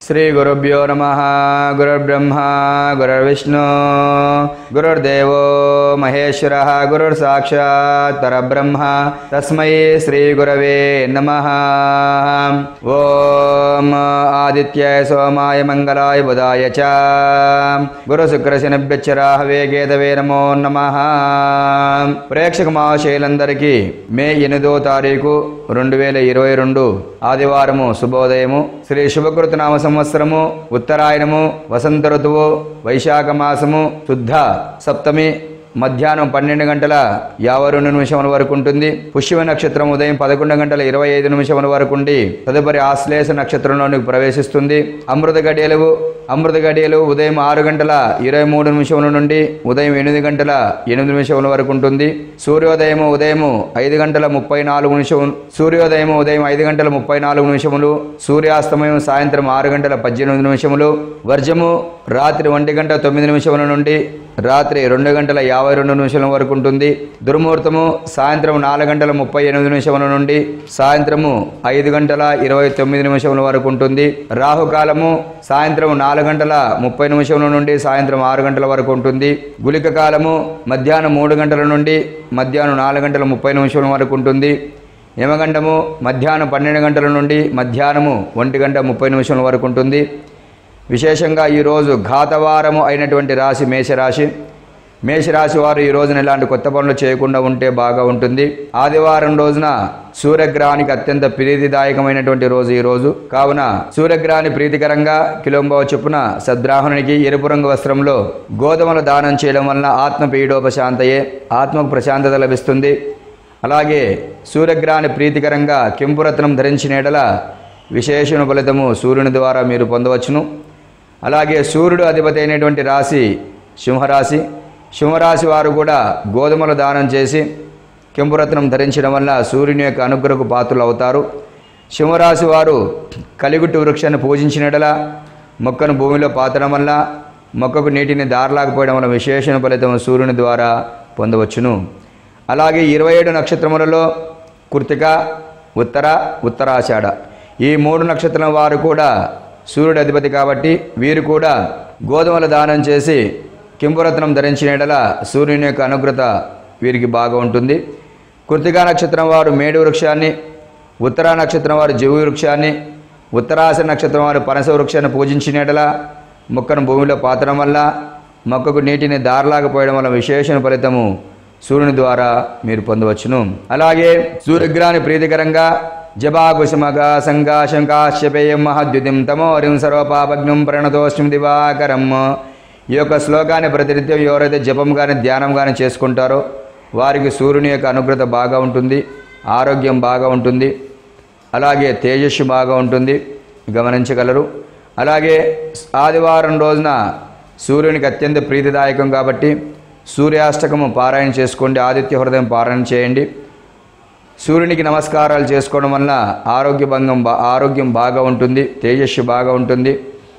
శ్రీగురుభ్యో నమ గురుర్బ్రహ్మ గురుర్విష్ణు గురుర్దేవో మహేశ్వర గురుర్ సాక్షాత్ పరబ్రహ్మ తస్మై శ్రీగురవే నమ ఓం ఆదిత్యాయ సోమాయ మంగళాయ బుధాయ చ గురుశుక్రశనిభ్యచ్చరాహవే కేతవే నమో నమ ప్రేక్షక మహాశైలందరికీ మే ఎనిమిదో తారీఖు రెండు వేల ఇరవై రెండు ఆదివారము శుభోదయము శ్రీ శుభకృత నామ సంవత్సరము ఉత్తరాయణము వసంత ఋతువు వైశాఖ మాసము శుద్ధ సప్తమి మధ్యాహ్నం పన్నెండు గంటల యాభై రెండు నిమిషముల వరకు ఉంటుంది పుష్యమ నక్షత్రం ఉదయం పదకొండు గంటల ఇరవై ఐదు నిమిషముల వరకు ఉండి తదుపరి ఆశ్లేష నక్షత్రంలోనికి ప్రవేశిస్తుంది అమృత గడియలు అమృత గడియలు ఉదయం ఆరు గంటల ఇరవై మూడు నిమిషముల నుండి ఉదయం ఎనిమిది గంటల ఎనిమిది నిమిషముల వరకు ఉంటుంది సూర్యోదయం ఉదయం ఐదు గంటల ముప్పై నాలుగు నిమిషములు సూర్యోదయం ఉదయం ఐదు గంటల ముప్పై నాలుగు నిమిషములు సూర్యాస్తమయం సాయంత్రం ఆరు గంటల పద్దెనిమిది నిమిషములు వర్జము రాత్రి ఒంటి గంట తొమ్మిది నిమిషముల నుండి రాత్రి రెండు గంటల యాభై రెండు నిమిషాల వరకు ఉంటుంది దుర్ముహూర్తము సాయంత్రం నాలుగు గంటల ముప్పై ఎనిమిది నిమిషముల నుండి సాయంత్రము ఐదు గంటల ఇరవై తొమ్మిది నిమిషముల వరకు ఉంటుంది రాహుకాలము సాయంత్రం నాలుగు గంటల ముప్పై నిమిషముల నుండి సాయంత్రం ఆరు గంటల వరకు ఉంటుంది గుళిక కాలము మధ్యాహ్నం మూడు గంటల నుండి మధ్యాహ్నం నాలుగు గంటల ముప్పై నిమిషముల వరకు ఉంటుంది యమగండము మధ్యాహ్నం పన్నెండు గంటల నుండి మధ్యాహ్నము ఒంటి గంట ముప్పై నిమిషముల వరకు ఉంటుంది విశేషంగా ఈరోజు ఘాతవారము అయినటువంటి రాశి మేషరాశి మేషరాశి వారు ఈ రోజున ఇలాంటి కొత్త పనులు చేయకుండా ఉంటే బాగా ఉంటుంది ఆదివారం రోజున సూర్యగ్రహానికి అత్యంత ప్రీతిదాయకమైనటువంటి రోజు ఈ రోజు కావున సూర్యగ్రహాన్ని ప్రీతికరంగా కిలోంబవ చొప్పున సద్బ్రాహ్మణునికి ఎరుపు రంగు వస్త్రంలో గోధుమలు దానం చేయడం వలన ఆత్మ పీడోపశాంతయే ఆత్మకు ప్రశాంతత లభిస్తుంది అలాగే సూర్యగ్రహాన్ని ప్రీతికరంగా కెంపురత్నం ధరించిన ఎడల విశేషణ ఫలితము సూర్యుని ద్వారా మీరు పొందవచ్చును అలాగే సూర్యుడు అధిపతి అయినటువంటి రాశి సింహరాశి సింహరాశి వారు కూడా గోధుమలు దానం చేసి కెంపురత్నం ధరించడం వల్ల సూర్యుని యొక్క అనుగ్రహకు పాత్రలు అవుతారు సింహరాశి వారు కలిగుట్టు వృక్షాన్ని పూజించినడల మొక్కను భూమిలో పాతడం వల్ల మొక్కకు నీటిని దారలాకపోవడం వల్ల విశేషణ ఫలితం సూర్యుని ద్వారా పొందవచ్చును అలాగే ఇరవై ఏడు నక్షత్రములలో కృతిక ఉత్తర ఉత్తరాషాఢ ఈ మూడు నక్షత్రం వారు కూడా సూర్యుడు అధిపతి కాబట్టి వీరు కూడా గోధుమల దానం చేసి కింపురత్నం ధరించిన ఎడల సూర్యుని యొక్క అనుగ్రత వీరికి బాగా ఉంటుంది కృతికా నక్షత్రం వారు మేడు వృక్షాన్ని ఉత్తరా నక్షత్రం వారు జీవి వృక్షాన్ని ఉత్తరాశ నక్షత్రం వారు పనస వృక్షాన్ని పూజించిన ఎడల మొక్కను భూమిలో పాతడం వల్ల మొక్కకు నీటిని దారలాకపోయడం వల్ల విశేషణ ఫలితము సూర్యుని ద్వారా మీరు పొందవచ్చును అలాగే సూర్యగ్రహాన్ని ప్రీతికరంగా జబాకుశమగా సంకాశంకాశ్యపేయం మహద్యుతిం తమోరిం సర్వపాపజ్ఞం ప్రణతోష్యం దివాకరం ఈ యొక్క శ్లోకాన్ని ప్రతినిత్యం ఎవరైతే జపం కానీ ధ్యానం కానీ చేసుకుంటారో వారికి సూర్యుని యొక్క అనుగ్రత బాగా ఉంటుంది ఆరోగ్యం బాగా ఉంటుంది అలాగే తేజస్సు బాగా ఉంటుంది గమనించగలరు అలాగే ఆదివారం రోజున సూర్యునికి అత్యంత ప్రీతిదాయకం కాబట్టి సూర్యాష్టకము పారాయణ చేసుకోండి ఆదిత్య హృదయం పారాయణ చేయండి సూర్యునికి నమస్కారాలు చేసుకోవడం వల్ల ఆరోగ్య భంగం బా ఆరోగ్యం బాగా ఉంటుంది తేజస్సు బాగా ఉంటుంది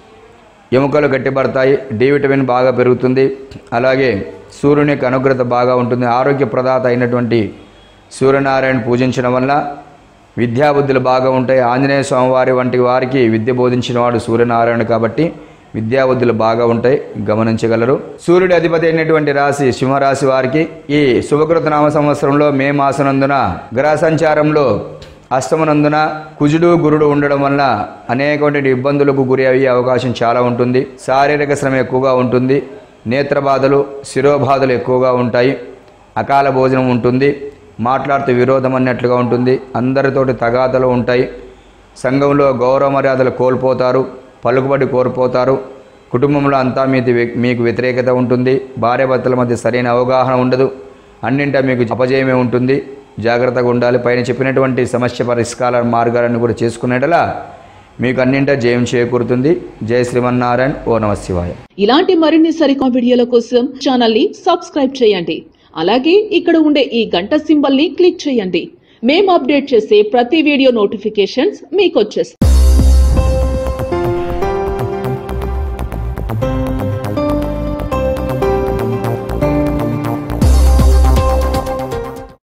ఎముకలు గట్టిపడతాయి డి విటమిన్ బాగా పెరుగుతుంది అలాగే సూర్యుని యొక్క అనుగ్రత బాగా ఉంటుంది ఆరోగ్య ప్రదాత అయినటువంటి సూర్యనారాయణ పూజించడం వల్ల విద్యాబుద్ధులు బాగా ఉంటాయి ఆంజనేయ స్వామివారి వంటి వారికి విద్య బోధించిన వాడు సూర్యనారాయణ కాబట్టి విద్యాబుద్ధులు బాగా ఉంటాయి గమనించగలరు సూర్యుడి అధిపతి అయినటువంటి రాశి సింహరాశి వారికి ఈ శుభకృత నామ సంవత్సరంలో మే మాసనందున గ్రహ సంచారంలో అష్టమనందున కుజుడు గురుడు ఉండడం వల్ల అనేకటువంటి ఇబ్బందులకు గురి అయ్యే అవకాశం చాలా ఉంటుంది శారీరక శ్రమ ఎక్కువగా ఉంటుంది నేత్ర బాధలు శిరోబాధలు ఎక్కువగా ఉంటాయి అకాల భోజనం ఉంటుంది మాట్లాడుతూ విరోధం అన్నట్లుగా ఉంటుంది అందరితోటి తగాదలు ఉంటాయి సంఘంలో గౌరవ మర్యాదలు కోల్పోతారు పలుకుబడి కోల్పోతారు కుటుంబంలో అంతా మీది మీకు వ్యతిరేకత ఉంటుంది భార్యాభర్తల మధ్య సరైన అవగాహన ఉండదు అన్నింటా మీకు అపజయమే ఉంటుంది జాగ్రత్తగా ఉండాలి పైన చెప్పినటువంటి సమస్య పరిష్కార మార్గాలను కూడా చేసుకునేటలా మీకు అన్నింటా జయం చేకూరుతుంది జయ శ్రీమన్నారాయణ ఓ నమ శివాయ ఇలాంటి మరిన్ని సరికొత్త వీడియోల కోసం ఛానల్ ని సబ్స్క్రైబ్ చేయండి అలాగే ఇక్కడ ఉండే ఈ గంట సింబల్ ని క్లిక్ చేయండి మేము అప్డేట్ చేసే ప్రతి వీడియో నోటిఫికేషన్స్ మీకు వచ్చేస్తాయి